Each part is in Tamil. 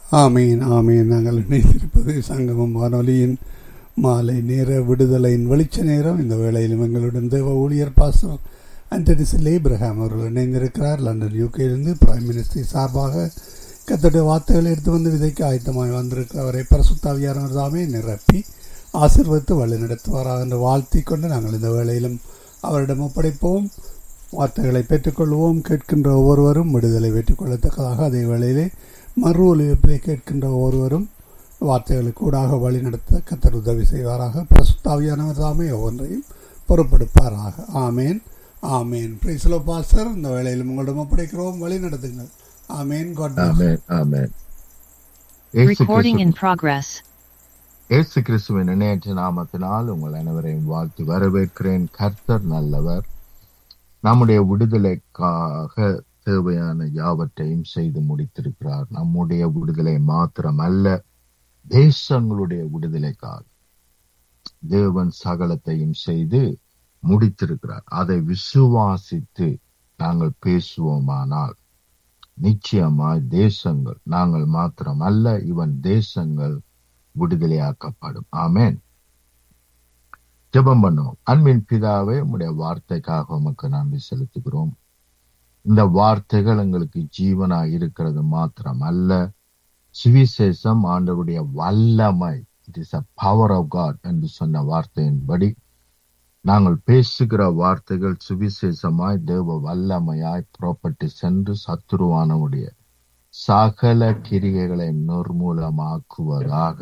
ஆமீன் ஆமீன் நாங்கள் இணைந்திருப்பது சங்கமம் வானொலியின் மாலை நேர விடுதலையின் வெளிச்ச நேரம் இந்த வேளையிலும் எங்களுடன் தேவ ஊழியர் பாஸ்டர் அண்டனிசில் ஏப்ரஹாம் அவர்கள் இணைந்திருக்கிறார் லண்டன் யூகேயிலிருந்து பிரைம் மினிஸ்டர் சார்பாக கத்தோடைய வார்த்தைகளை எடுத்து வந்து விதைக்க ஆயத்தமாய் வந்திருக்கிற அவரை பரசுத்தாவியானவர் தாமே நிரப்பி ஆசிர்வதித்து வழி நடத்துவாராக என்று வாழ்த்தி கொண்டு நாங்கள் இந்த வேளையிலும் அவரிடம் ஒப்படைப்போம் வார்த்தைகளை பெற்றுக்கொள்வோம் கேட்கின்ற ஒவ்வொருவரும் விடுதலை பெற்றுக்கொள்ளத்தக்கதாக அதே வேளையிலே மறு ஒலிபரப்பிலே கேட்கின்ற ஒவ்வொருவரும் வார்த்தைகளை கூடாக வழி நடத்த கத்தர் உதவி செய்வாராக பிரசுத்தாவியானவர் தாமே ஒவ்வொன்றையும் பொறுப்பெடுப்பாராக ஆமேன் ஆமேன் பிரைஸ்லோ பாஸ்டர் இந்த வேளையிலும் உங்களிடம் ஒப்படைக்கிறோம் வழி நடத்துங்கள் ஆமேன் காட் ஆமென் ஆமென் இயேசு Recording in கிறிஸ்து- progress. இயேசு கிறிஸ்துவின் இணையற்ற நாமத்தினால் உங்கள் அனைவரையும் வாழ்த்து வரவேற்கிறேன் கர்த்தர் நல்லவர் நம்முடைய விடுதலைக்காக தேவையான யாவற்றையும் செய்து முடித்திருக்கிறார் நம்முடைய விடுதலை மாத்திரம் அல்ல தேசங்களுடைய விடுதலைக்காக தேவன் சகலத்தையும் செய்து முடித்திருக்கிறார் அதை விசுவாசித்து நாங்கள் பேசுவோமானால் நிச்சயமாய் தேசங்கள் நாங்கள் மாத்திரம் அல்ல இவன் தேசங்கள் விடுதலையாக்கப்படும் ஆமென் ஜெபம் பண்ணுவோம் அன்பின் பிதாவே உம்முடைய வார்த்தைக்காக உமக்கு நன்றி செலுத்துகிறோம் இந்த வார்த்தைகள் எங்களுக்கு ஜீவனா இருக்கிறது மாத்திரம் அல்ல சுவிசேஷம் ஆண்டவருடைய வல்லமை it is a power of God என்று சொன்ன வார்த்தையின்படி நாங்கள் பேசுகிற வார்த்தைகள் சுவிசேஷமாய் தேவ வல்லமையாய் புறப்பட்டு சென்று சத்துருவானவுடைய சகல கிரிகைகளை நிர்மூலமாக்குவதாக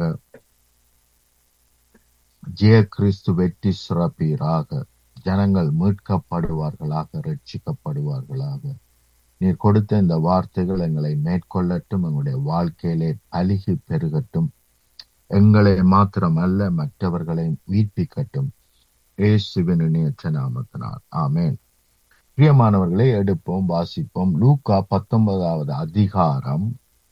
ஜெய கிறிஸ்து வெற்றி சிறப்பீராக ஜனங்கள் மீட்கப்படுவார்களாக ரட்சிக்கப்படுவார்களாக நீர் கொடுத்த இந்த வார்த்தைகள் எங்களை மேற்கொள்ளட்டும் எங்களுடைய வாழ்க்கையிலே பலிகி பெருகட்டும் எங்களை மாத்திரமல்ல மற்றவர்களை உயிர்ப்பிக்கட்டும் இயேசுவின் இணையற்ற நாமத்தினால் ஆமென் பிரியமானவர்களை எடுப்போம் வாசிப்போம் லூக்கா பத்தொன்பதாவது அதிகாரம்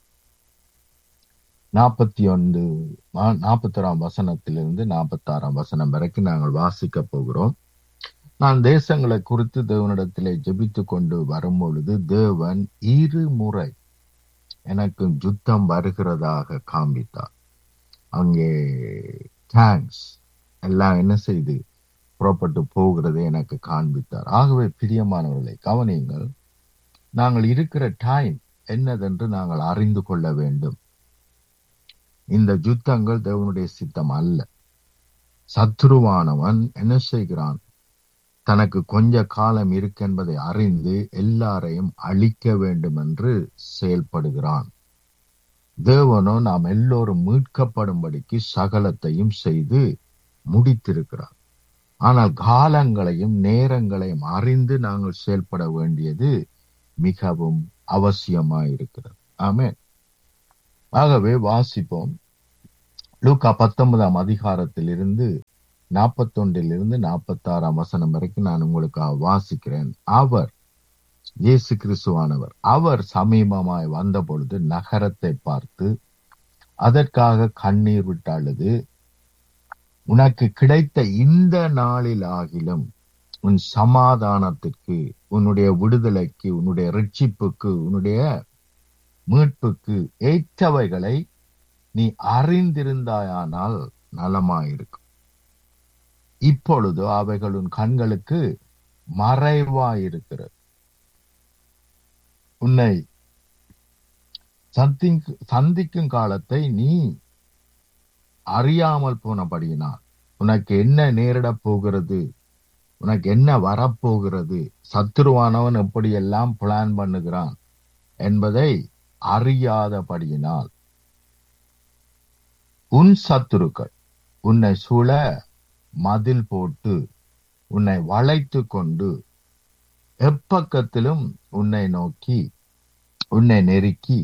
நாற்பத்தி ஒன்று நாற்பத்தொராம் வசனத்திலிருந்து நாற்பத்தாறாம் வசனம் வரைக்கும் நாங்கள் வாசிக்க போகிறோம் நான் தேசங்களை குறித்து தேவனிடத்திலே ஜெபித்து கொண்டு வரும் பொழுது தேவன் இருமுறை எனக்கு யுத்தம் வருகிறதாக காண்பித்தார் அங்கே டேங்க்ஸ் எல்லாம் என்ன செய்து புறப்பட்டு போகிறதை எனக்கு காண்பித்தார் ஆகவே பிரியமானவர்களை கவனியுங்கள் நாங்கள் இருக்கிற டைம் என்னதென்று நாங்கள் அறிந்து கொள்ள வேண்டும் இந்த யுத்தங்கள் தேவனுடைய சித்தம் அல்ல சத்ருவானவன் என்ன செய்கிறான் தனக்கு கொஞ்ச காலம் இருக்கென்பதை அறிந்து எல்லாரையும் அழிக்க வேண்டும் என்று செயல்படுகிறான் தேவனோ நாம் எல்லோரும் மீட்கப்படும்படிக்கு சகலத்தையும் செய்து முடித்திருக்கிறார் ஆனால் காலங்களையும் நேரங்களையும் அறிந்து நாங்கள் செயல்பட வேண்டியது மிகவும் அவசியமாயிருக்கிறது ஆமென் ஆகவே வாசிப்போம் லூக்கா பத்தொன்பதாம் அதிகாரத்தில் இருந்து நாற்பத்தொன்றில் இருந்து நாற்பத்தாறாம் வசனம் வரைக்கும் நான் உங்களுக்கு வாசிக்கிறேன் அவர் இயேசு கிறிஸ்துவானவர் அவர் சமீபமாய் வந்த பொழுது நகரத்தை பார்த்து அதற்காக கண்ணீர் விட்டு அழுது உனக்கு கிடைத்த இந்த நாளில் ஆகிலும் உன் சமாதானத்திற்கு உன்னுடைய விடுதலைக்கு உன்னுடைய ரட்சிப்புக்கு உன்னுடைய மீட்புக்கு ஏற்றவைகளை நீ அறிந்திருந்தாயானால் நலமாயிருக்கும் இப்பொழுது அவைகள் உன் கண்களுக்கு மறைவாயிருக்கிறது உன்னை சந்திக்கு சந்திக்கும் காலத்தை நீ அறியாமல் போனபடியினால் உனக்கு என்ன நேரிடப் போகிறது உனக்கு என்ன வரப்போகிறது சத்துருவானவன் எப்படியெல்லாம் பிளான் பண்ணுகிறான் என்பதை அறியாதபடியினால் உன் சத்துருக்கள் உன்னை சூழ மதில் போட்டு உன்னை வளைத்து கொண்டு எப்பக்கத்திலும் உன்னை நோக்கி உன்னை நெருக்கி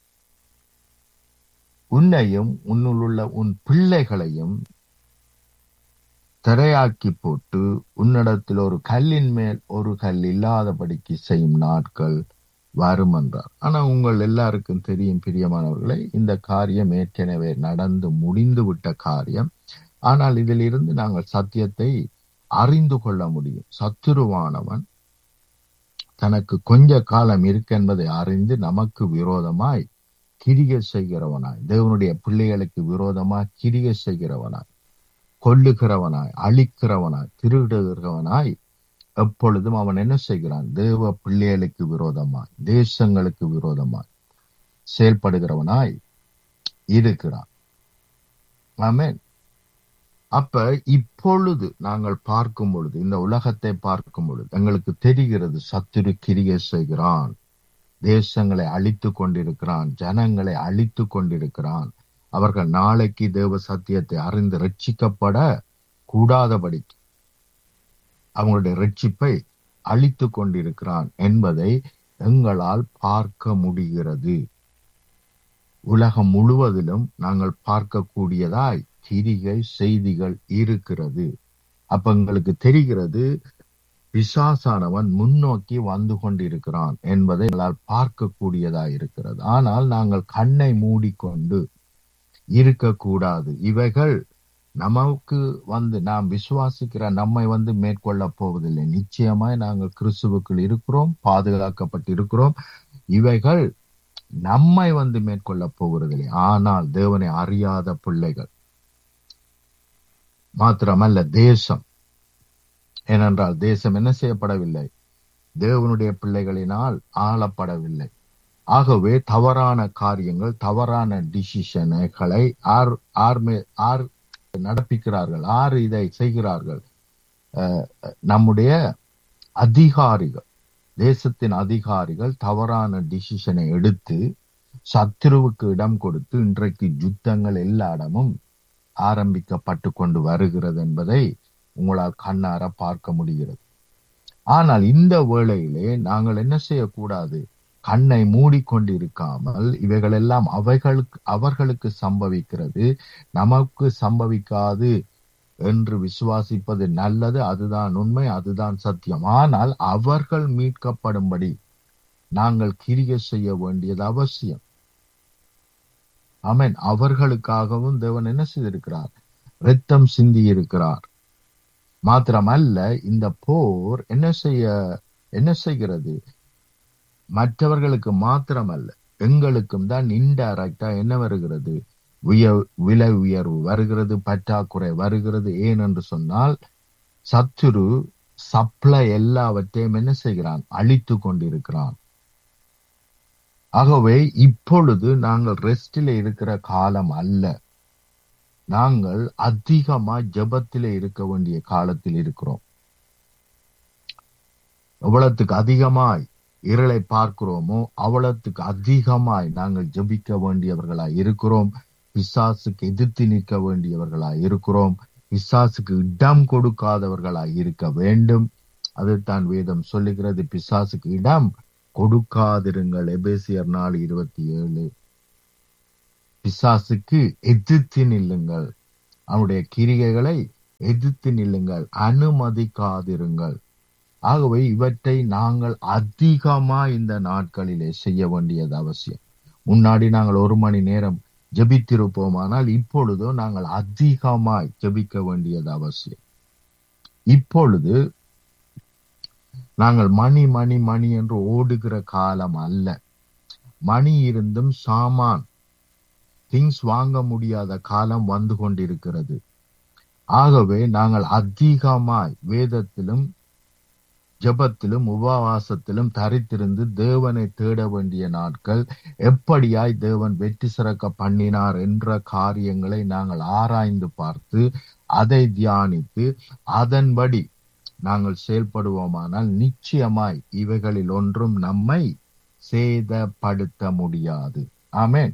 உன்னையும் உன்னுள்ள உன் பிள்ளைகளையும் திரையாக்கி போட்டு உன்னிடத்தில் ஒரு கல்லின் மேல் ஒரு கல் இல்லாதபடிக்கு செய்யும் நாட்கள் வரும் என்றார் ஆனா உங்கள் எல்லாருக்கும் தெரியும் பிரியமானவர்களே இந்த காரியம் ஏற்கனவே நடந்து முடிந்து விட்ட காரியம் ஆனால் இதில் இருந்து நாங்கள் சத்தியத்தை அறிந்து கொள்ள முடியும் சத்துருவானவன் தனக்கு கொஞ்ச காலம் இருக்கு என்பதை அறிந்து நமக்கு விரோதமாய் கிரிகை செய்கிறவனாய் தேவனுடைய பிள்ளைகளுக்கு விரோதமாய் கிரிகை செய்கிறவனாய் கொல்லுகிறவனாய் அழிக்கிறவனாய் திருடுகிறவனாய் எப்பொழுதும் அவன் என்ன செய்கிறான் தேவ பிள்ளைகளுக்கு விரோதமாய் தேசங்களுக்கு விரோதமாய் செயல்படுகிறவனாய் இருக்கிறான் ஆமென் அப்ப இப்பொழுது நாங்கள் பார்க்கும் பொழுது இந்த உலகத்தை பார்க்கும் பொழுது எங்களுக்கு தெரிகிறது சத்துரு கிரியை செய்கிறான் தேசங்களை அழித்து கொண்டிருக்கிறான் ஜனங்களை அழித்து கொண்டிருக்கிறான் அவர்கள் நாளைக்கு தேவ சத்தியத்தை அறிந்து ரட்சிக்கப்பட கூடாதபடிக்கு அவங்களுடைய ரட்சிப்பை அழித்து கொண்டிருக்கிறான் என்பதை எங்களால் பார்க்க முடிகிறது உலகம் முழுவதிலும் நாங்கள் பார்க்கக்கூடியதாய் கிரிகை செய்திகள் இருக்கிறது அப்ப எங்களுக்கு தெரிகிறது பிசாசானவன் முன்னோக்கி வந்து கொண்டிருக்கிறான் என்பதை எங்களால் பார்க்கக்கூடியதா இருக்கிறது ஆனால் நாங்கள் கண்ணை மூடிக்கொண்டு இருக்கக்கூடாது இவைகள் நமக்கு வந்து நாம் விசுவாசிக்கிற நம்மை வந்து மேற்கொள்ள போவதில்லை நிச்சயமாய் நாங்கள் கிறிஸ்துவுக்குள் இருக்கிறோம் பாதுகாக்கப்பட்டு இருக்கிறோம் இவைகள் நம்மை வந்து மேற்கொள்ள போவதில்லை ஆனால் தேவனை அறியாத பிள்ளைகள் மாத்திரமல்ல தேசம் ஏனென்றால் தேசம் என்ன செய்யப்படவில்லை தேவனுடைய பிள்ளைகளினால் ஆளப்படவில்லை ஆகவே தவறான காரியங்கள் தவறான டிசிஷன்களை ஆர் ஆர் மே- ஆர் நடப்பிக்கிறார்கள் ஆர் இதை செய்கிறார்கள் அஹ், நம்முடைய அதிகாரிகள் தேசத்தின் அதிகாரிகள் தவறான டிசிஷனை எடுத்து சத்துருவுக்கு இடம் கொடுத்து இன்றைக்கு யுத்தங்கள் எல்லா இடமும் ஆரம்பிக்கப்பட்டு கொண்டு வருகிறது என்பதை உங்களால் கண்ணார பார்க்க முடிகிறது ஆனால் இந்த வேளையிலே நாங்கள் என்ன செய்யக்கூடாது கண்ணை மூடிக்கொண்டிருக்காமல் இவைகளெல்லாம் அவைகளுக்கு அவர்களுக்கு சம்பவிக்கிறது நமக்கு சம்பவிக்காது என்று விசுவாசிப்பது நல்லது அதுதான் உண்மை அதுதான் சத்தியம் ஆனால் அவர்கள் மீட்கப்படும்படி நாங்கள் கிரியை செய்ய வேண்டியது அவசியம் ஆமென் அவர்களுக்காகவும் தேவன் என்ன செய்திருக்கிறார் இரத்தம் சிந்தி இருக்கிறார் மாத்திரமல்ல இந்த போர் என்ன செய்ய என்ன செய்கிறது மற்றவர்களுக்கு மாத்திரமல்ல எங்களுக்கும் தான் இன்டைரக்டா என்ன வருகிறது உய- விலை உயர்வு வருகிறது பற்றாக்குறை வருகிறது ஏன் என்று சொன்னால் சத்துரு சப்ளை எல்லாவற்றையும் என்ன செய்கிறான் அழித்து கொண்டிருக்கிறான் ஆகவே இப்பொழுது நாங்கள் ரெஸ்டில இருக்கிற காலம் அல்ல நாங்கள் அதிகமா ஜெபத்திலே இருக்க வேண்டிய காலத்தில் இருக்கிறோம் எவ்வளவுக்கு அதிகமாய் இருளை பார்க்கிறோமோ அவ்வளவுக்கு அதிகமாய் நாங்கள் ஜெபிக்க வேண்டியவர்களாய் இருக்கிறோம் பிசாசுக்கு எதிர்த்து நிற்க வேண்டியவர்களாய் இருக்கிறோம் பிசாசுக்கு இடம் கொடுக்காதவர்களாய் இருக்க வேண்டும் அதைத்தான் வேதம் சொல்லுகிறது பிசாசுக்கு இடம் கொடுக்காதிருங்கள் எபேசியர் நாலு இருபத்தி ஏழு பிசாசுக்கு எதிர்த்து நில்லுங்கள் அவனுடைய கிரிகைகளை எதிர்த்து நில்லுங்கள் அனுமதிக்காதிருங்கள் ஆகவே இவற்றை நாங்கள் அதிகமா இந்த நாட்களிலே செய்ய வேண்டியது அவசியம் முன்னாடி நாங்கள் ஒரு மணி நேரம் ஜெபித்திருப்போமானால் இப்பொழுதோ நாங்கள் அதிகமாய் ஜெபிக்க வேண்டியது அவசியம் இப்பொழுது நாங்கள் மணி மணி மணி என்று ஓடுகிற காலம் அல்ல மணி இருந்தும் சாமான் திங்ஸ் வாங்க முடியாத காலம் வந்து கொண்டிருக்கிறது ஆகவே நாங்கள் அதிகமாய் வேதத்திலும் ஜெபத்திலும் உபவாசத்திலும் தரித்திருந்து தேவனை தேட வேண்டிய நாட்கள் எப்படியாய் தேவன் வெற்றி சிறக்க பண்ணினார் என்ற காரியங்களை நாங்கள் ஆராய்ந்து பார்த்து அதை தியானித்து அதன்படி நாங்கள் செயல்படுவோமானால் நிச்சயமாய் இவைகளில் ஒன்றும் நம்மை சேதப்படுத்த முடியாது ஆமென்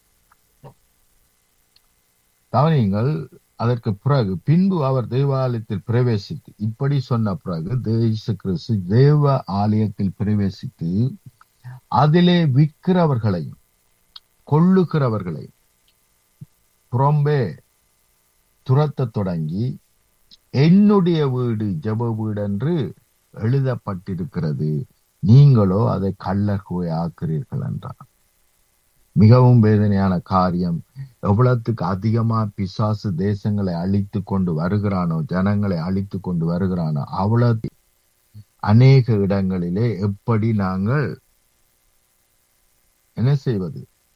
கவனியுங்கள் அதற்கு பிறகு பின்பு அவர் தேவாலயத்தில் பிரவேசித்து இப்படி சொன்ன பிறகு தேச கிறிஸ்து தேவ ஆலயத்தில் பிரவேசித்து அதிலே விற்கிறவர்களையும் கொள்ளுகிறவர்களையும் புறம்பே துரத்தத் தொடங்கி என்னுடைய வீடு ஜெப வீடு என்று எழுதப்பட்டிருக்கிறது நீங்களோ அதை கள்ளர் குகை ஆக்கிறீர்கள் என்றார் மிகவும் வேதனையான காரியம் எவ்வளவுக்கு அதிகமா பிசாசு தேசங்களை அழித்து கொண்டு வருகிறானோ ஜனங்களை அழித்து கொண்டு வருகிறானோ அவ்வளவு அநேக இடங்களிலே எப்படி நாங்கள் என்ன செய்வது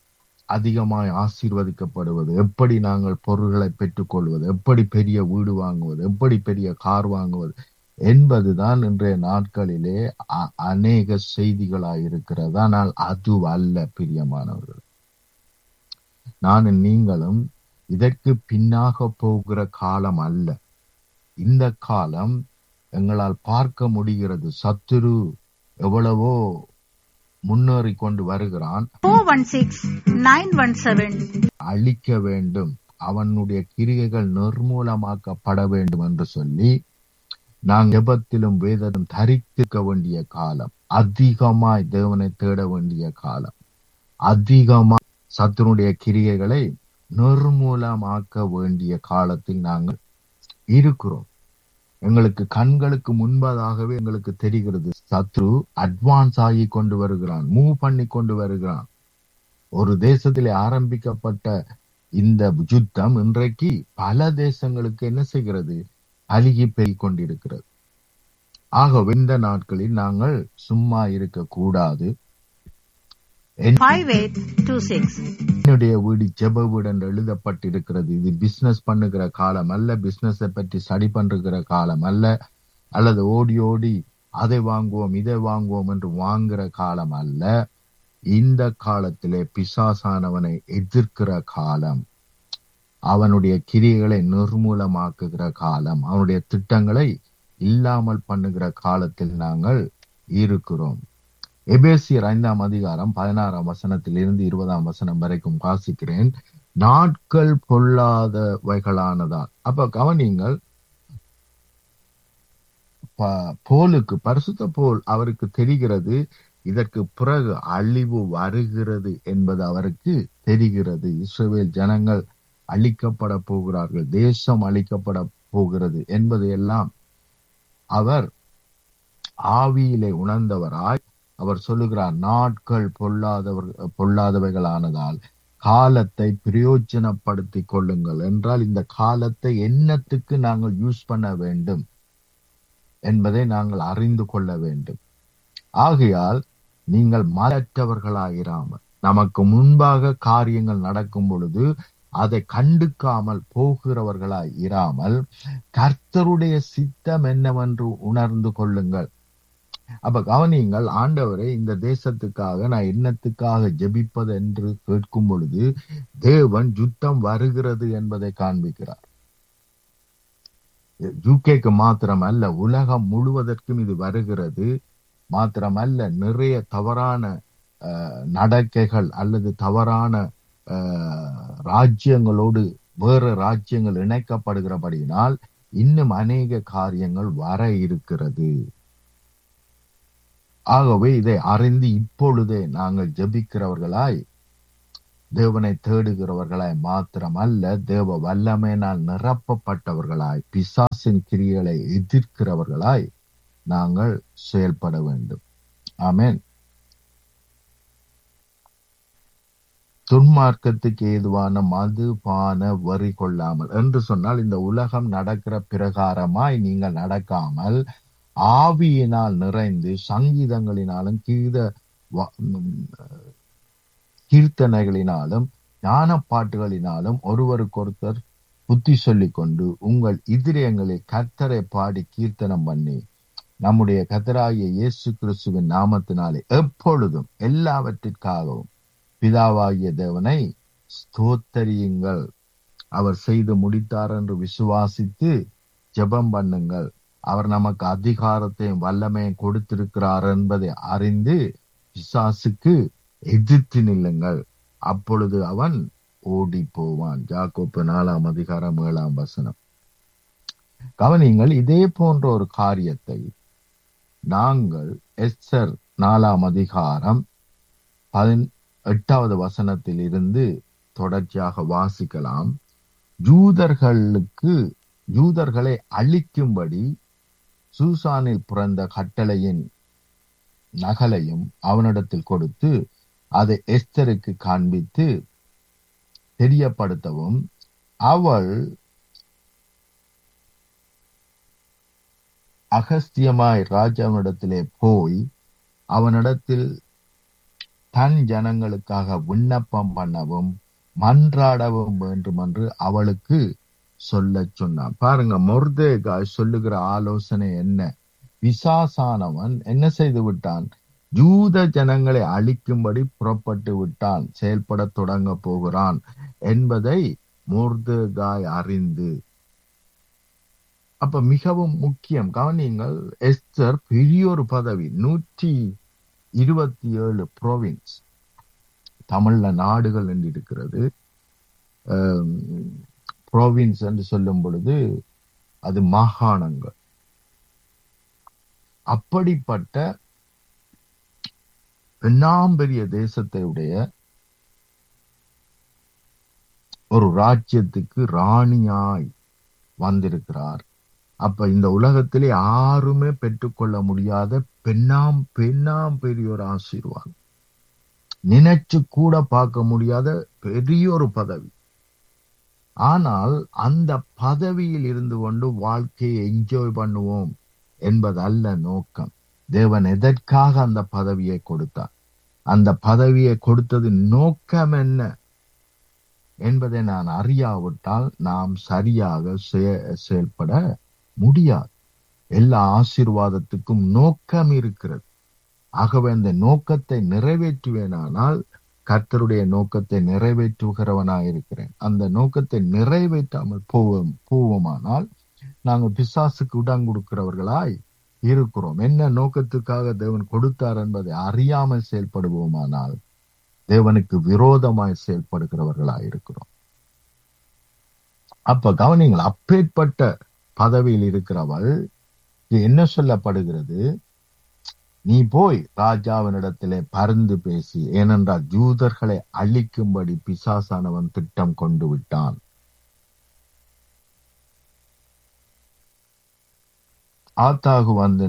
அதிகமாய் ஆசீர்வதிக்கப்படுவது எப்படி நாங்கள் பொருள்களை பெற்றுக்கொள்வது எப்படி பெரிய வீடு வாங்குவது எப்படி பெரிய கார் வாங்குவது என்பதுதான் இன்றைய நாட்களிலே அ- அநேக செய்திகளாய் இருக்கிறது ஆனால் அது அல்ல பிரியமானவர்கள் நானும் நீங்களும் இதற்கு பின்னாக போகிற காலம் அல்ல இந்த காலம் எங்களால் பார்க்க முடிகிறது சத்துரு எவ்வளவோ முன்னேறி கொண்டு வருகிறான் 416 917 அழிக்க வேண்டும் அவனுடைய கிரியைகள் நிர்மூலமாக்கப்பட வேண்டும் என்று சொல்லி நாம் ஜெபத்திலும் வேதத்திலும் தரித்திருக்க வேண்டிய காலம் அதிகமாய் தேவனை தேட வேண்டிய காலம் அதிகமாய் சத்துருடைய கிரியைகளை நிர்மூலமாக்க வேண்டிய காலத்தில் நாங்கள் இருக்கிறோம் எங்களுக்கு கண்களுக்கு முன்பதாகவே எங்களுக்கு தெரிகிறது சத்ரு அட்வான்ஸ் ஆகி கொண்டு வருகிறான் மூவ் பண்ணி கொண்டு வருகிறான் ஒரு தேசத்திலே ஆரம்பிக்கப்பட்ட இந்த யுத்தம் இன்றைக்கு பல தேசங்களுக்கு என்ன செய்கிறது அழுகி பெய்க் கொண்டிருக்கிறது ஆகவே இந்த நாட்களில் நாங்கள் சும்மா இருக்க கூடாது என் 5826 என்னுடைய வீடு ஜெப வீடு என்று எழுதப்பட்டிருக்கிறது இது பிசினஸ் பண்ணுகிற காலம் அல்ல பிசினஸ் பற்றி ஸ்டடி பண்றுகிற காலம் அல்ல அல்லது ஓடி ஓடி அதை வாங்குவோம் இதை வாங்குவோம் என்று வாங்குற காலம் அல்ல இந்த காலத்திலே பிசாசானவனை எதிர்க்கிற காலம் அவனுடைய கிரியைகளை நிர்மூலமாக்குகிற காலம் அவனுடைய திட்டங்களை இல்லாமல் பண்ணுகிற காலத்தில் நாங்கள் இருக்கிறோம் எபேசியர் ஐந்தாம் அதிகாரம் பதினாறாம் வசனத்தில் இருந்து இருபதாம் வசனம் வரைக்கும் வாசிக்கிறேன் நாட்கள் பொல்லாதவைகளானதால் அப்ப கவனிங்கள் ப- போலுக்கு பரிசுத்த போல் அவருக்கு தெரிகிறது இதற்கு பிறகு அழிவு வருகிறது என்பது அவருக்கு தெரிகிறது இஸ்ரவேல் ஜனங்கள் அழிக்கப்பட போகிறார்கள் தேசம் அழிக்கப்பட போகிறது என்பது எல்லாம் அவர் ஆவியிலே உணர்ந்தவராய் அவர் சொல்லுகிறார் நாட்கள் பொல்லாதவர் பொல்லாதவைகளானதால் காலத்தை பிரயோஜனப்படுத்திக் கொள்ளுங்கள் என்றால் இந்த காலத்தை என்னத்துக்கு நாங்கள் யூஸ் பண்ண வேண்டும் என்பதை நாங்கள் அறிந்து கொள்ள வேண்டும் ஆகையால் நீங்கள் மலற்றவர்களாயிராமல் நமக்கு முன்பாக காரியங்கள் நடக்கும் பொழுது அதை கண்டுக்காமல் போகிறவர்களாய் இராமல் கர்த்தருடைய சித்தம் என்னவென்று உணர்ந்து கொள்ளுங்கள் அப்ப கவனியுங்கள் ஆண்டவரை இந்த தேசத்துக்காக நான் என்னத்துக்காக ஜெபிப்பது என்று கேட்கும் பொழுது தேவன் யுத்தம் வருகிறது என்பதை காண்பிக்கிறார் யூகேக்கு மாத்திரமல்ல உலகம் முழுவதற்கும் இது வருகிறது மாத்திரமல்ல நிறைய தவறான அஹ், நடக்கைகள் அல்லது தவறான அஹ், ராஜ்யங்களோடு வேறு ராஜ்யங்கள் இணைக்கப்படுகிறபடியினால் இன்னும் அநேக காரியங்கள் வர இருக்கிறது ஆகவே இதை அறிந்து இப்பொழுதே நாங்கள் ஜெபிக்கிறவர்களாய் தேவனை தேடுகிறவர்களாய் மாத்திரமல்ல தேவ வல்லமையினால் நிரப்பப்பட்டவர்களாய் பிசாசின் கிரியைகளை எதிர்க்கிறவர்களாய் நாங்கள் செயல்பட வேண்டும் ஆமென் துன்மார்க்கத்துக்கு ஏதுவான மது பான வரி கொள்ளாமல் என்று சொன்னால் இந்த உலகம் நடக்கிற பிரகாரமாய் நீங்கள் நடக்காமல் ஆவியினால் நிறைந்து சங்கீதங்களினாலும் கீத வ- ம், கீர்த்தனைகளினாலும் ஞான பாட்டுகளினாலும் ஒருவருக்கொருத்தர் புத்தி சொல்லிக் கொண்டு உங்கள் இதயங்களில் கர்த்தரை பாடி கீர்த்தனம் பண்ணி நம்முடைய கர்த்தராகிய இயேசு கிறிஸ்துவின் நாமத்தினாலே எப்பொழுதும் எல்லாவற்றிற்காகவும் பிதாவாகிய தேவனை ஸ்தோத்தரியுங்கள் அவர் செய்து முடித்தார் என்று விசுவாசித்து ஜெபம் பண்ணுங்கள் அவர் நமக்கு அதிகாரத்தையும் வல்லமையும் கொடுத்திருக்கிறார் என்பதை அறிந்து பிசாசுக்கு எதிர்த்து நில்லுங்கள் அப்பொழுது அவன் ஓடி போவான் ஜாக்கோப்பு நாலாம் அதிகாரம் ஏழாம் வசனம் கவனிங்கள் இதே போன்ற ஒரு காரியத்தை நாங்கள் எஸ்ஸர் நாலாம் அதிகாரம் பதின் எட்டாவது வசனத்தில் இருந்து தொடர்ச்சியாக வாசிக்கலாம் யூதர்களுக்கு யூதர்களை அழிக்கும்படி சூசானில் பிறந்த கட்டளையின் நகலையும் அவனிடத்தில் கொடுத்து அதை எஸ்தருக்கு காண்பித்து தெரியப்படுத்தவும் அவள் அகஸ்தியமாய் ராஜாவினிடத்திலே போய் அவனிடத்தில் தன் ஜனங்களுக்காக விண்ணப்பம் பண்ணவும் மன்றாடவும் வேண்டும் என்று அவளுக்கு சொல்லச் சொன்னான் பாருங்க மொர்தேகாய் சொல்லுகிற ஆலோசனை என்ன பிசாசானவன் என்ன செய்து விட்டான் யூத ஜனங்களை அழிக்கும்படி புறப்பட்டு விட்டான் செயல்பட தொடங்க போகிறான் என்பதை மொர்தேகாய் அறிந்து அப்ப மிகவும் முக்கியம் கவனியுங்கள் எஸ்தர் பெரிய ஒரு பதவி நூற்றி இருபத்தி ஏழு ப்ரோவின்ஸ் தமிழ்ல நாடுகள் என்று இருக்கிறது ப்ரோவின்ஸ் என்று சொல்லும் பொழுது அது மாகாணங்கள் அப்படிப்பட்ட பெண்ணாம்பெரிய தேசத்தை உடைய ஒரு ராஜ்யத்துக்கு ராணியாய் வந்திருக்கிறார் அப்ப இந்த உலகத்திலே யாருமே பெற்றுக்கொள்ள முடியாத பெண்ணாம் பெண்ணாம் பெரிய ஒரு ஆசீர்வாதம் நினைச்சு கூட பார்க்க முடியாத பெரிய ஒரு பதவி ஆனால் அந்த பதவியில் இருந்து கொண்டு வாழ்க்கையை என்ஜாய் பண்ணுவோம் என்பது அல்ல நோக்கம் தேவன் எதற்காக அந்த பதவியை கொடுத்தார் அந்த பதவியை கொடுத்தது நோக்கம் என்ன என்பதை நான் அறியாவிட்டால் நாம் சரியாக செயல்பட முடியாது எல்லா ஆசீர்வாதத்துக்கும் நோக்கம் இருக்கிறது ஆகவே அந்த நோக்கத்தை நிறைவேற்றுவேனானால் கர்த்தருடைய நோக்கத்தை நிறைவேற்றுகிறவனாக இருக்கிறேன் அந்த நோக்கத்தை நிறைவேற்றாமல் போவோம் போவோமானால் நாங்கள் பிசாசுக்கு இடம் கொடுக்கிறவர்களாய் இருக்கிறோம் என்ன நோக்கத்துக்காக தேவன் கொடுத்தார் என்பதை அறியாமல் செயல்படுவோமானால் தேவனுக்கு விரோதமாய் செயல்படுகிறவர்களாய் இருக்கிறோம் அப்ப கவனிங்கள் அப்பேற்பட்ட பதவியில் இருக்கிறவள் என்ன சொல்லப்படுகிறது நீ போய் ராஜாவினிடத்திலே பருந்து பேசி ஏனென்றால் ஜூதர்களை அழிக்கும்படி பிசாசானவன் திட்டம் கொண்டு விட்டான் ஆத்தாகு வந்து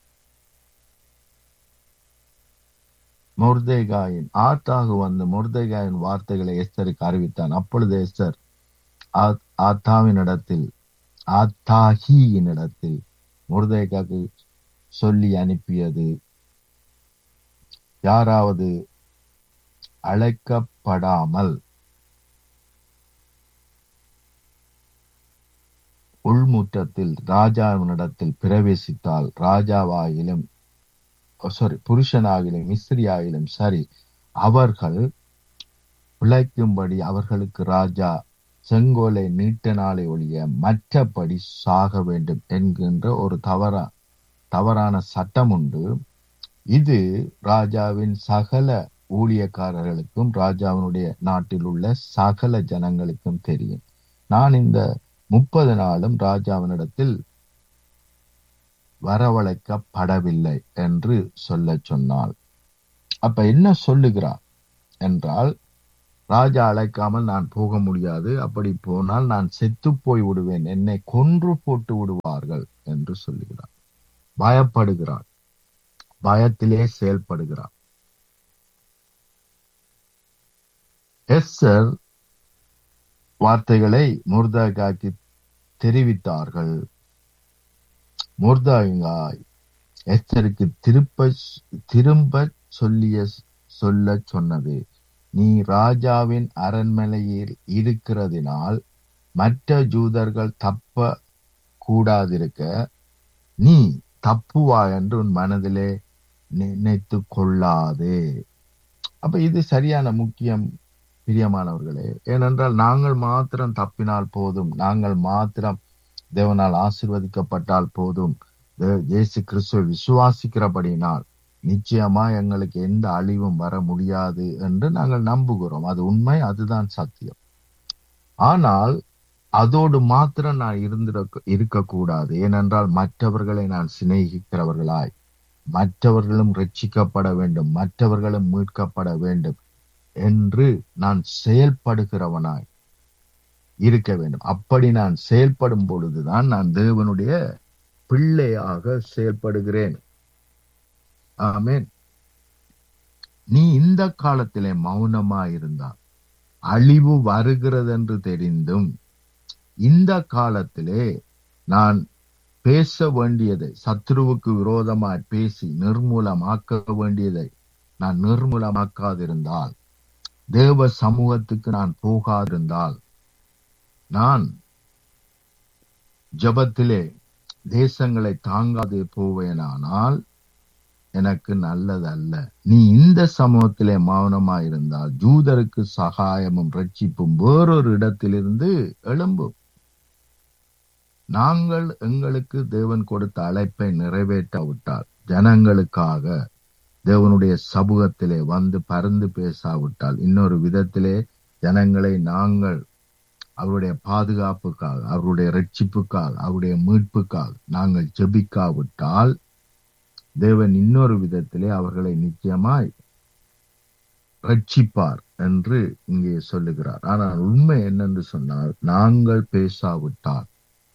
மொர்தேகாயின் ஆத்தாகு வந்து மொர்தேகாயின் வார்த்தைகளை எஸ்தருக்கு அறிவித்தான் அப்பொழுது எஸ்தர் ஆத்தாவின் இடத்தில் ஆத்தாகியின் இடத்தில் முருதேகாக்கு சொல்லி அனுப்பியது யாராவது அழைக்கப்படாமல் உள்முற்றத்தில் ராஜாவினிடத்தில் பிரவேசித்தால் ராஜாவாயிலும் சாரி புருஷனாகிலும் மிஸ்திரியாகிலும் சரி அவர்கள் பிழைக்கும்படி அவர்களுக்கு ராஜா செங்கோலை நீட்ட நாளை ஒழிய மற்றபடி சாக வேண்டும் என்கின்ற ஒரு தவறா தவறான சட்டம் உண்டு இது ராஜாவின் சகல ஊழியக்காரர்களுக்கும் ராஜாவினுடைய நாட்டில் உள்ள சகல ஜனங்களுக்கும் தெரியும் நான் இந்த முப்பது நாளும் ராஜாவினிடத்தில் வரவழைக்கப்படவில்லை என்று சொல்ல சொன்னாள் அப்ப என்ன சொல்லுகிறார் என்றால் ராஜா அழைக்காமல் நான் போக முடியாது அப்படி போனால் நான் செத்து போய் விடுவேன் என்னை கொன்று போட்டு விடுவார்கள் என்று சொல்லுகிறார் பயப்படுகிறார் பயத்திலே செயல்படுகிறார் எஸ்ஸர் வார்த்தைகளை முர்தாகாக்கு தெரிவித்தார்கள் முர்தாங்காய் எஸ்தருக்கு திருப்ப திரும்ப சொல்லிய சொல்ல சொன்னது நீ ராஜாவின் அரண்மனையில் இருக்கிறதினால் மற்ற ஜூதர்கள் தப்ப கூடாதிருக்க நீ தப்புவா என்று உன் மனதிலே நினைத்து கொள்ளாதே அப்ப இது சரியான முக்கியம் பிரியமானவர்களே ஏனென்றால் நாங்கள் மாத்திரம் தப்பினால் போதும் நாங்கள் மாத்திரம் தேவனால் ஆசிர்வதிக்கப்பட்டால் போதும் இயேசு கிறிஸ்துவை விசுவாசிக்கிறபடினால் நிச்சயமா எங்களுக்கு எந்த அழிவும் வர முடியாது என்று நாங்கள் நம்புகிறோம் அது உண்மை அதுதான் சத்தியம் ஆனால் அதோடு மாத்திரம் நான் இருந்திட இருக்கக்கூடாது ஏனென்றால் மற்றவர்களை நான் சிநேகிக்கிறவர்களாய் மற்றவர்களும் ரட்சிக்கப்பட வேண்டும் மற்றவர்களும் மீட்கப்பட வேண்டும் என்று நான் செயல்படுகிறவனாய் இருக்க வேண்டும் அப்படி நான் செயல்படும் பொழுதுதான் நான் தேவனுடைய பிள்ளையாக செயல்படுகிறேன் ஆமேன் நீ இந்த காலத்திலே மௌனமா இருந்தால் அழிவு வருகிறது என்று தெரிந்தும் இந்த காலத்திலே நான் பேச வேண்டியதை சத்ருவுக்கு விரோதமாய் பேசி நிர்மூலமாக்க வேண்டியதை நான் நிர்மூலமாக்காதிருந்தால் தேவ சமூகத்துக்கு நான் போகாதிருந்தால் நான் ஜெபத்திலே தேசங்களை தாங்காது போவேனானால் எனக்கு நல்லதல்ல நீ இந்த சமூகத்திலே மௌனமாயிருந்தால் ஜூதருக்கு சகாயமும் ரட்சிப்பும் வேறொரு இடத்திலிருந்து எழும்பும் நாங்கள் எங்களுக்கு தேவன் கொடுத்த அழைப்பை நிறைவேற்றாவிட்டால் ஜனங்களுக்காக தேவனுடைய சமூகத்திலே வந்து பறந்து பேசாவிட்டால் இன்னொரு விதத்திலே ஜனங்களை நாங்கள் அவருடைய பாதுகாப்புக்காக அவருடைய ரட்சிப்புக்காக அவருடைய மீட்புக்காக நாங்கள் ஜெபிக்காவிட்டால் தேவன் இன்னொரு விதத்திலே அவர்களை நிச்சயமாய் ரட்சிப்பார் என்று இங்கே சொல்லுகிறார் ஆனால் உண்மை என்னென்று சொன்னால் நாங்கள் பேசாவிட்டால்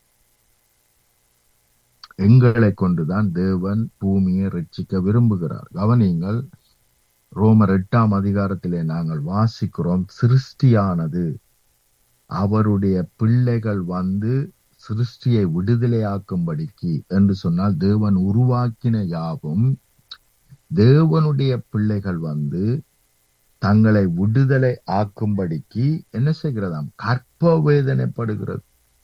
எங்களை கொண்டுதான் தேவன் பூமியை ரட்சிக்க விரும்புகிறார் கவனிங்கள் ரோமர் எட்டாம் அதிகாரத்திலே நாங்கள் வாசிக்கிறோம் சிருஷ்டியானது அவருடைய பிள்ளைகள் வந்து சிருஷ்டியை விடுதலையாக்கும்படிக்கு என்று சொன்னால் தேவன் உருவாக்கின யாவும் தேவனுடைய பிள்ளைகள் வந்து தங்களை விடுதலை ஆக்கும்படிக்கு என்ன செய்கிறதாம் கற்ப வேதனைப்படுகிறது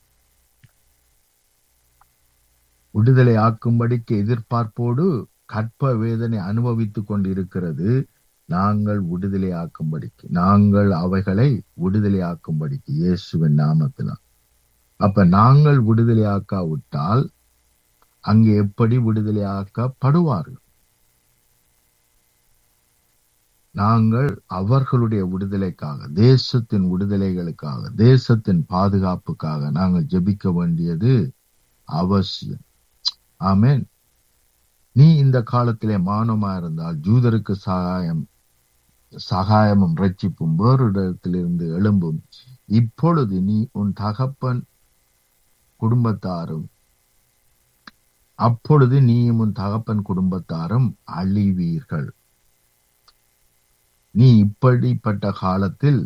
விடுதலை ஆக்கும்படிக்கு எதிர்பார்ப்போடு கற்ப வேதனை அனுபவித்துக் கொண்டிருக்கிறது நாங்கள் விடுதலை ஆக்கும்படிக்கு நாங்கள் அவைகளை விடுதலை ஆக்கும்படிக்கு இயேசுவின் நாமத்தினால் அப்ப நாங்கள் விடுதலை ஆக்காவிட்டால் அங்கே எப்படி விடுதலை ஆக்கப்படுவார்கள் நாங்கள் அவர்களுடைய விடுதலைக்காக தேசத்தின் விடுதலைகளுக்காக தேசத்தின் பாதுகாப்புக்காக நாங்கள் ஜெபிக்க வேண்டியது அவசியம் ஆமேன் நீ இந்த காலத்திலே மானமா இருந்தால் ஜூதருக்கு சகாயம் சகாயமும் ரட்சிப்பும் வேறு இடத்திலிருந்து எழும்பும் இப்பொழுது நீ உன் தகப்பன் குடும்பத்தாரும் அப்பொழுது நீயும் உன் தகப்பன் குடும்பத்தாரும் அழிவீர்கள் நீ இப்படிப்பட்ட காலத்தில்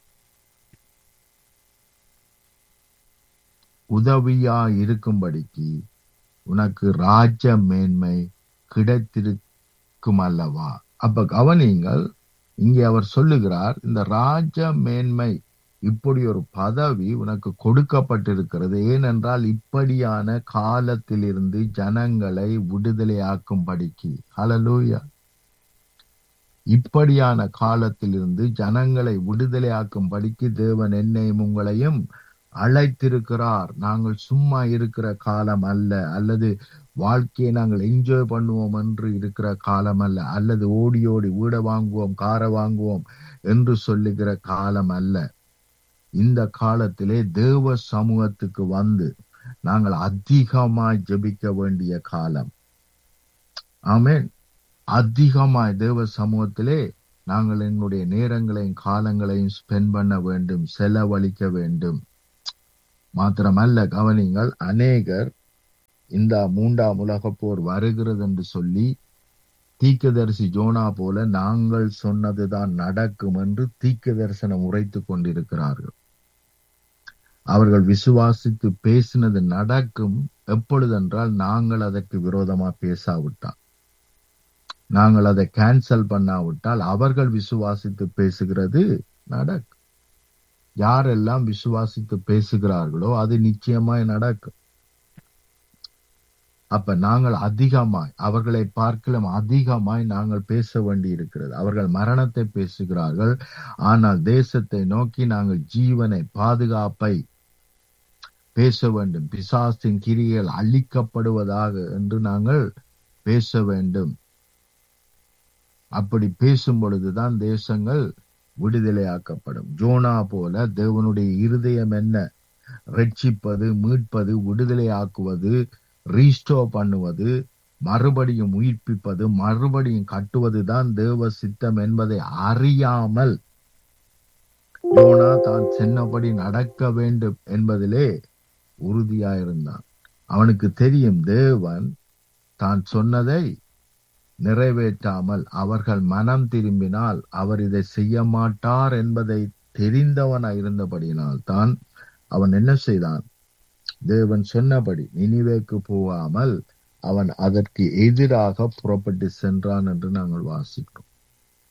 உதவியா இருக்கும்படிக்கு உனக்கு ராஜ மேன்மை கிடைத்திருக்கும் அல்லவா அப்ப கவனிங்கள் இங்கே அவர் சொல்லுகிறார் இந்த ராஜ மேன்மை இப்படி ஒரு பதவி உனக்கு கொடுக்கப்பட்டிருக்கிறது ஏனென்றால் இப்படியான காலத்திலிருந்து ஜனங்களை விடுதலையாக்கும்படிக்கு ஹலலூயா இப்படியான காலத்திலிருந்து ஜனங்களை விடுதலையாக்கும்படிக்கு தேவன் என்னையும் உங்களையும் அழைத்திருக்கிறார் நாங்கள் சும்மா இருக்கிற காலம் அல்ல அல்லது வாழ்க்கையை நாங்கள் என்ஜாய் பண்ணுவோம் என்று இருக்கிற காலம் அல்ல அல்லது ஓடி ஓடி வீடை வாங்குவோம் காரை வாங்குவோம் என்று சொல்லுகிற காலம் அல்ல இந்த காலத்திலே தேவ சமூகத்துக்கு வந்து நாங்கள் அதிகமாய் ஜெபிக்க வேண்டிய காலம் ஆமேன் அதிகமாய் தேவ சமூகத்திலே நாங்கள் எங்களுடைய நேரங்களையும் காலங்களையும் ஸ்பெண்ட் பண்ண வேண்டும் செலவழிக்க வேண்டும் மாத்திரமல்ல கவனிங்கள் அநேகர் இந்த மூன்றாம் உலக போர் வருகிறது என்று சொல்லி தீக்கதரிசி ஜோனா போல நாங்கள் சொன்னதுதான் நடக்கும் என்று தீக்க தரிசனம் உரைத்துக் கொண்டிருக்கிறார்கள் அவர்கள் விசுவாசித்து பேசினது நடக்கும் எப்பொழுதென்றால் நாங்கள் அதற்கு விரோதமா பேசாவிட்டால் நாங்கள் அதை கேன்சல் பண்ணாவிட்டால் அவர்கள் விசுவாசித்து பேசுகிறது நடக்கும் யாரெல்லாம் விசுவாசித்து பேசுகிறார்களோ அது நிச்சயமாய் நடக்கும் அப்ப நாங்கள் அதிகமாய் அவர்களை பார்க்கலாம் அதிகமாய் நாங்கள் பேச வேண்டி இருக்கிறது அவர்கள் மரணத்தை பேசுகிறார்கள் ஆனால் தேசத்தை நோக்கி நாங்கள் ஜீவனை பாதுகாப்பை பேச வேண்டும் பிசாசின் கிரிகள் அழிக்கப்படுவதாக என்று நாங்கள் பேச வேண்டும் அப்படி பேசும் பொழுதுதான் தேசங்கள் விடுதலையாக்கப்படும் ஜோனா போல தேவனுடைய இருதயம் என்ன ரட்சிப்பது மீட்பது விடுதலையாக்குவது ரீஸ்டோ பண்ணுவது மறுபடியும் உயிர்ப்பிப்பது மறுபடியும் கட்டுவதுதான் தேவ சித்தம் என்பதை அறியாமல் யோனா தான் சென்னபடி நடக்க வேண்டும் என்பதிலே உறுதியாயிருந்தான் அவனுக்கு தெரியும் தேவன் தான் சொன்னதை நிறைவேற்றாமல் அவர்கள் மனம் திரும்பினால் அவர் இதை செய்ய மாட்டார் என்பதை தெரிந்தவனாய் இருந்தபடியினால் தான் அவன் என்ன செய்தான் தேவன் சொன்னபடி நினிவேக்கு போகாமல் அவன் அதற்கு எதிராக புறப்பட்டு சென்றான் என்று நாங்கள் வாசிக்கிறோம்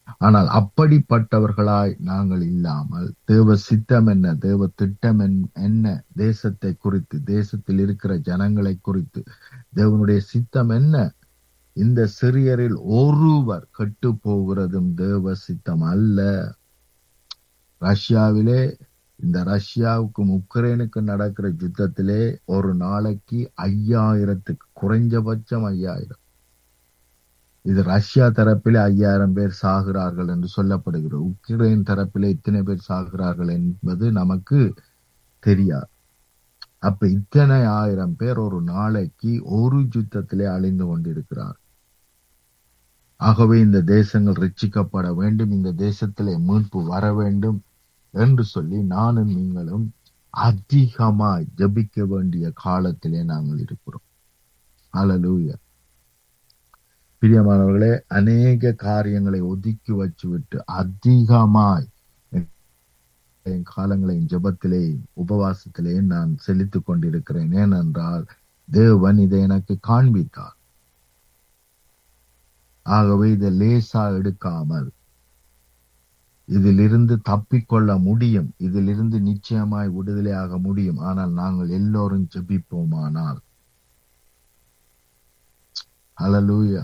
ஆனால் அப்படிப்பட்டவர்களாய் நாங்கள் இல்லாமல் தேவ சித்தம் என்ன தேவ திட்டம் என்- என்ன தேசத்தை குறித்து தேசத்தில் இருக்கிற ஜனங்களை குறித்து தேவனுடைய சித்தம் என்ன இந்த சிறியரில் ஒருவர் கெட்டு போகிறதும் தேவ சித்தம் அல்ல ரஷ்யாவிலே இந்த ரஷ்யாவுக்கும் உக்ரைனுக்கும் நடக்கிற யுத்தத்திலே ஒரு நாளைக்கு ஐயாயிரத்துக்கு குறைஞ்சபட்சம் ஐயாயிரம் இது ரஷ்யா தரப்பிலே ஐயாயிரம் பேர் சாகிறார்கள் என்று சொல்லப்படுகிறது உக்ரைன் தரப்பிலே இத்தனை பேர் சாகிறார்கள் என்பது நமக்கு தெரியாது அப்ப இத்தனை ஆயிரம் பேர் ஒரு நாளைக்கு ஒரு யுத்தத்திலே அழிந்து கொண்டிருக்கிறார் ஆகவே இந்த தேசங்கள் ரட்சிக்கப்பட வேண்டும் இந்த தேசத்திலே மீட்பு வர வேண்டும் என்று சொல்லி நானும் நீங்களும் அதிகமாய் ஜெபிக்க வேண்டிய காலத்திலே நாங்கள் இருக்கிறோம் ஹalleluya பிரியமானவர்களே அநேக காரியங்களை ஒதுக்கி வச்சுவிட்டு அதிகமாய் என் காலங்களையும் ஜெபத்திலே உபவாசத்திலே நான் செலுத்திக் கொண்டிருக்கிறேன் ஏனென்றால் தேவன் இதை எனக்கு காண்பித்தார் ஆகவே இதை லேசா எடுக்காமல் இதிலிருந்து தப்பிக்கொள்ள முடியும் இதிலிருந்து நிச்சயமாய் விடுதலையாக முடியும் ஆனால் நாங்கள் எல்லோரும் ஜெபிப்போமானால் ஹalleluya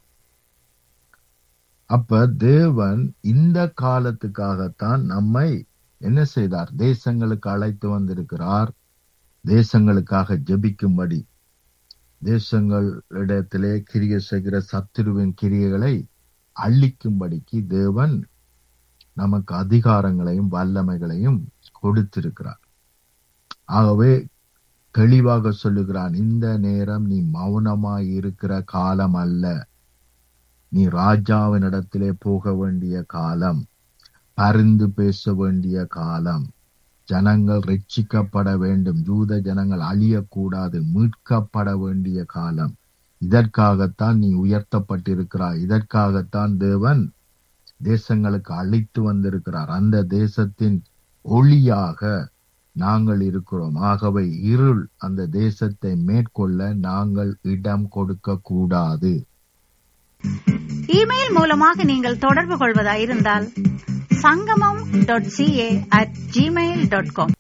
அப்ப தேவன் இந்த காலத்துக்காகத்தான் நம்மை என்ன செய்தார் தேசங்களுக்கு அழைத்து வந்திருக்கிறார் தேசங்களுக்காக ஜெபிக்கும்படி தேசங்களிடத்திலே கிரியை செய்கிற சத்துருவின் கிரியைகளை அழிக்கும்படிக்கு தேவன் நமக்கு அதிகாரங்களையும் வல்லமைகளையும் கொடுத்திருக்கிறார் ஆகவே தெளிவாக சொல்லுகிறான் இந்த நேரம் நீ மௌனமாய் இருக்கிற காலம் அல்ல நீ ராஜாவினிடத்திலே போக வேண்டிய காலம் பரிந்து பேச வேண்டிய காலம் ஜனங்கள் ரட்சிக்கப்பட வேண்டும் யூத ஜனங்கள் அழியக்கூடாது மீட்கப்பட வேண்டிய காலம் இதற்காகத்தான் நீ உயர்த்தப்பட்டிருக்கிறாய் இதற்காகத்தான் தேவன் தேசங்களுக்கு அழைத்து வந்திருக்கிறார் அந்த தேசத்தின் ஒளியாக நாங்கள் இருக்கிறோம் ஆகவே இருள் அந்த தேசத்தை மேற்கொள்ள நாங்கள் இடம் கொடுக்க கூடாது இமெயில் மூலமாக நீங்கள் தொடர்பு கொள்வதாயிருந்தால் Sangamam dot C A at Gmail dot com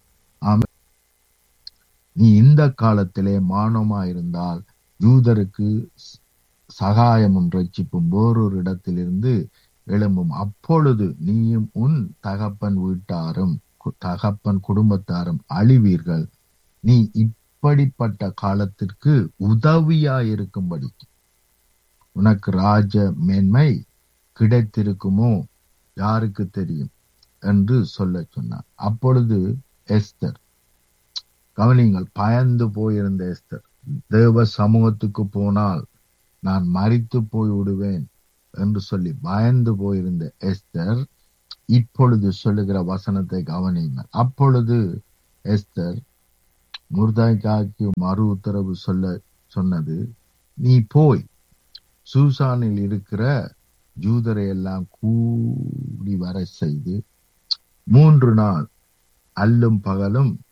நீ இந்த காலத்திலே மானமாயிருந்தால் யூதருக்கு ஸ்- சகாயமும் ரட்சிப்பும் வேறொரு இடத்திலிருந்து எழும்பும் அப்பொழுது நீயும் உன் தகப்பன் வீட்டாரும் கு- தகப்பன் குடும்பத்தாரும் அழிவீர்கள் நீ இப்படிப்பட்ட காலத்திற்கு உதவியாயிருக்கும்படி உனக்கு ராஜ மேன்மை கிடைத்திருக்குமோ யாருக்கு தெரியும் என்று சொல்ல சொன்னார் அப்பொழுது எஸ்தர் கவனிங்கள் பயந்து போயிருந்த எஸ்தர் தேவ சமூகத்துக்கு போனால் நான் மரித்து போய் விடுவேன் என்று சொல்லி பயந்து போயிருந்த எஸ்தர் இப்பொழுது சொல்லுகிற வசனத்தை கவனியுங்கள் அப்பொழுது எஸ்தர் முர்தாய்க்காக்கு மறு உத்தரவு சொல்ல சொன்னது நீ போய் சூசானில் இருக்கிற ஜூதரை எல்லாம் கூடி வர செய்து மூன்று நாள் அல்லும் பகலும்